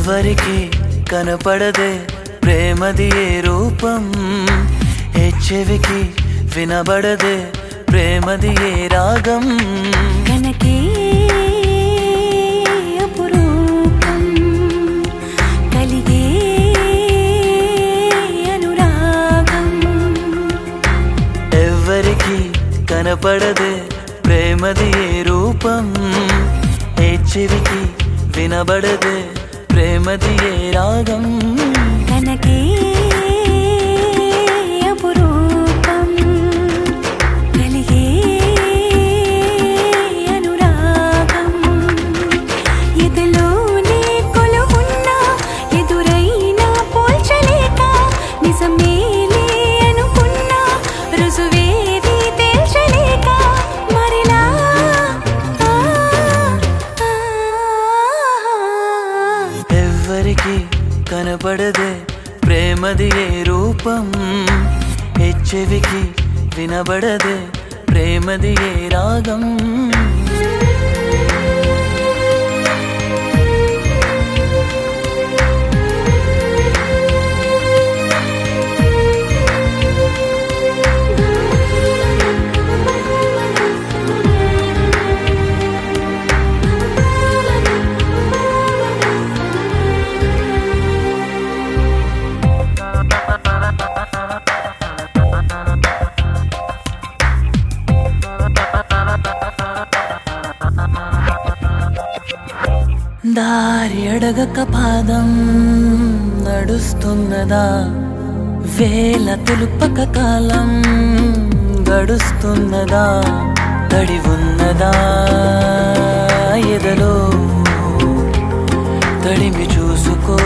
ఎవ్వరికి కనపడదే ప్రేమది ఏ రూపం ఏ చెవికి వినబడదే ప్రేమది ఏ రాగం కనకే అపురూపం కలిగే అనురాగం ఎవ్వరికి కనపడదే ప్రేమది ఏ రూపం ఏ చెవికి వినబడదే ప్రేమది ఏ రాగం కనకే అపురూపం కలిగే అనురాగం ఎదలోనే కొలువున్న ఎదురైనా పోల్చలేక నిజమేలే అనుకున్నా రుజువేది తేల్చలేక మరిలా ఆ, ఆ, ఎవ్వరికి కనపడదే ప్రేమది ఏ రూపం ఏ చెవికి వినబడదే ప్రేమది ఏ రాగం దారి అడగక పాదం నడుస్తున్నదా వేల తెలుపక కాలం గడుస్తున్నదా తడి ఉన్నదా ఎదలో తడిమి చూసుకో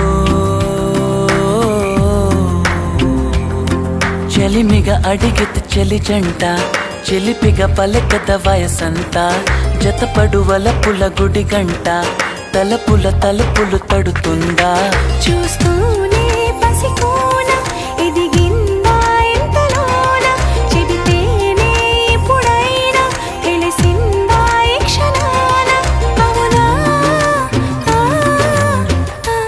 చెలిమిగ అడిగితే చెలి జంట చెలిపిగ పలకద వయసంతా జతపడు వలపుల గుడి గంట తలపుల తలుపులు తడుతుందా చూస్తూనే పసికోన ఎదిగిందా ఎంతలోన చెబితేనే ఎప్పుడైనా తెలిసిందా ఈ క్షణాన అవునా ఆ, ఆ,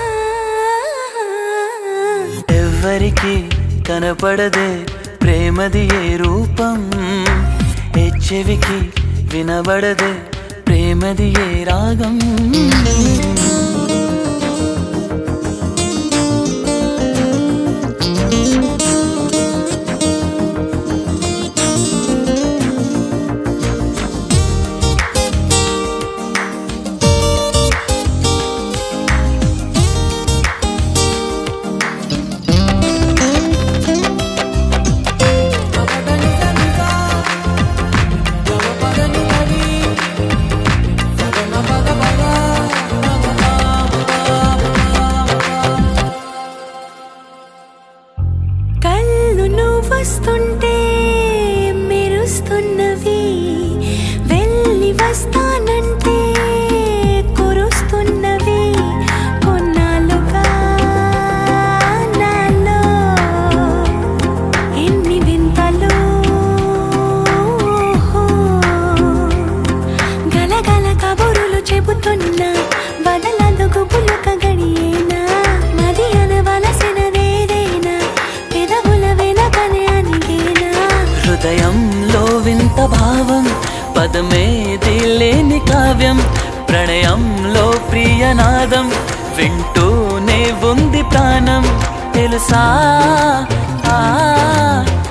ఎవ్వరికి కనపడదే ప్రేమది ఏ రూపం ఏ చెవికి వినబడదే ప్రేమది ఏ రాగం కళ్ళు నువ్వు వస్తుంటే మెరుస్తున్నవి వెళ్ళి వస్తానంటే కురుస్తున్నవి కొన్నాళ్ళుగా నాలో ఎన్ని వింతలు గలగల కబురులు చెబుతున్నా బదలదు గుబులుక గడియేనా మది అనవలసినదేదైనా పెదవుల వెనకనే అనిగేనా హృదయంలో వింత భావం పదమేది లేని కావ్యం ప్రణయంలో ప్రియనాదం వింటూనే ఉంది ప్రాణం తెలుసా ఆ